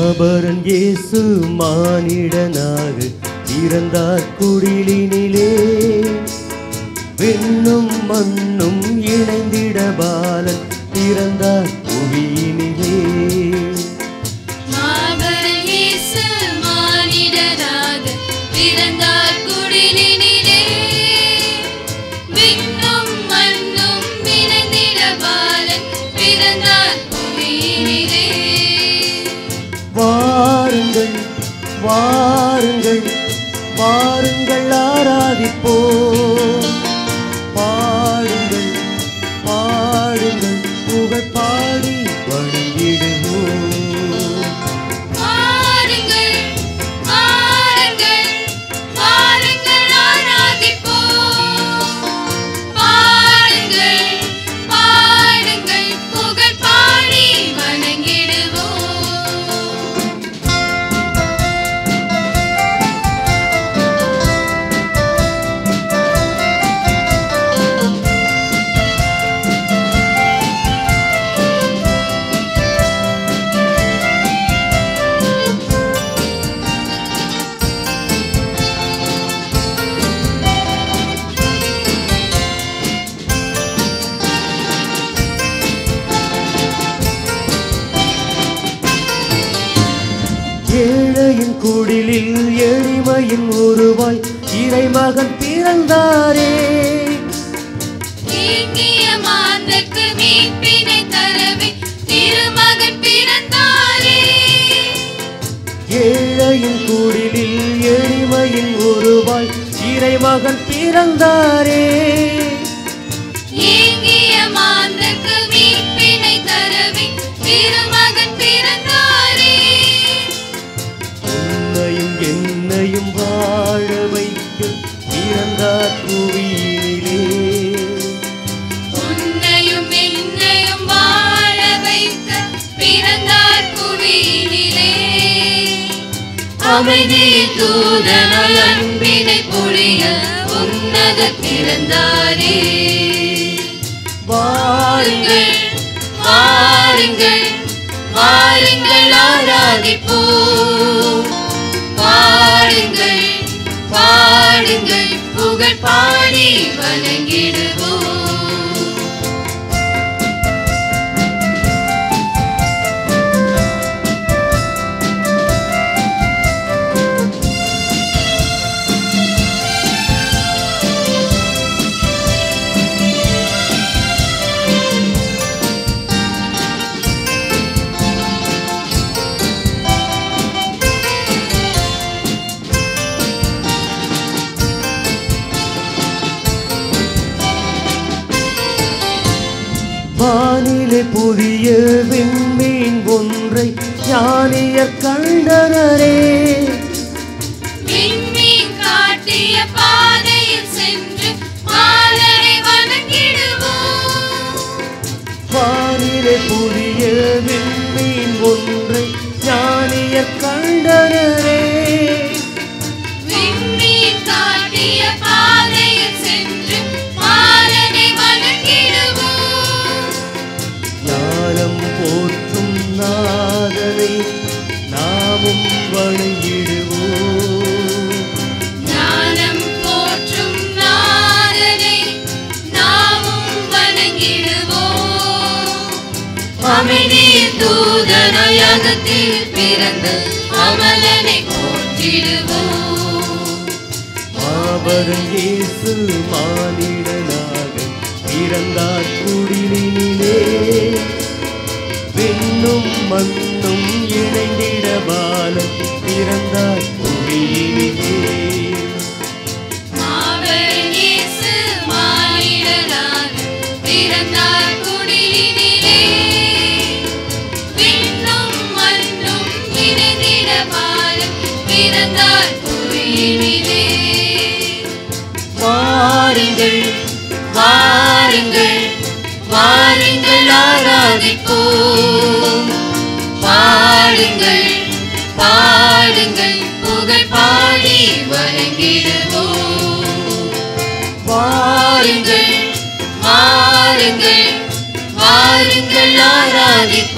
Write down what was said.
மாபரன் இயேசு மானிடனாக பிறந்தார் குடிலினிலே விண்ணும் மண்ணும் இணைந்திட பாலன் பிறந்தார் புவியினிலே மாபரன் இயேசு மானிடராக பிறந்தார் குடிலினிலே. விண்ணும் மண்ணும் இணைந்திட பாலன் பிறந்தார் புவியினிலே. வாருங்கள் வாருங்கள் வாருங்கள் ஆராதிப்போம் பாடுங்கள் பாடுங்கள் புகழ் பாடி வணங்கிடுவோம் வாருங்கள், வாருங்கள், வாருங்கள் ஆராதிப்போம். பாடுங்கள், பாடுங்கள், புகழ் பாடி வணங்கிடுவோம் ஏழையின் குடிலில் எளிமையின் உருவாய் இறைமகன் பிறந்தாரே நீங்கிய மாந்தர்க்கு மீட்பினை தரவே திருமகன் பிறந்தாரே. ஏழையின் குடிலில் எளிமையின் உருவாய் இறைமகன் பிறந்தாரே நீங்கிய மாந்தர்க்கு மீட்பினை தரவே திருமகன் பிறந்தாரே. உன்னையும் என்னையும் வாழ வைக்க பிறந்தார் புவியிலே உன்னையும் என்னையும் வாழ வைக்க பிறந்தார் புவியினிலே. அமைதியின் தூதனாய் அன்பினை பொழிய உன்னத பிறந்தாரே வாருங்கள் வாருங்கள் வாருங்கள் ஆராதிப்போம் பாடுங்கள் பாடுங்கள் புகழ் பாடி வணங்கிடுவோம் வானிலை புதிய விண்மீன் ஒன்றை ஞானியர் கண்டனரே விண்மீன் காட்டிய பாதையில் சென்று பாலனை வணங்கிடுவோம் வானிலை புதிய விண்மீன் ஒன்றை ஞானியர் கண்டனரே விண்மீன் காட்டிய பாதையில் சென்று பாலனை வணங்கிடுவோம் ஞானம் போற்றும் நாதனை நாமும் வணங்கிடுவோம் ஞானம் போற்றும் நாதனை நாமும் வணங்கிடுவோம் அமைதியின் தூதனாய் அகத்தில் பிறந்த அமலனை போற்றிடுவோம் மாபரன் இயேசு மானிடனாக பிறந்தார் குடிலினிலே விண்ணும் மண்ணும் இணைந்திட பாலன் பிறந்தார் புவியினிலே மாபெரும் இயேசு மானிடராக பிறந்தார் குடிலினிலே. விண்ணும் மண்ணும் இணைந்திட பாலன் பிறந்தார் புவியினிலே. வாருங்கள் வாருங்கள் வாருங்கள் ஆராதிப்போம் பாடுங்கள் பாடுங்கள் புகழ் பாடி வணங்கிடுவோம் வாருங்கள் வாருங்கள் வாருங்கள் ஆராதிப்போம்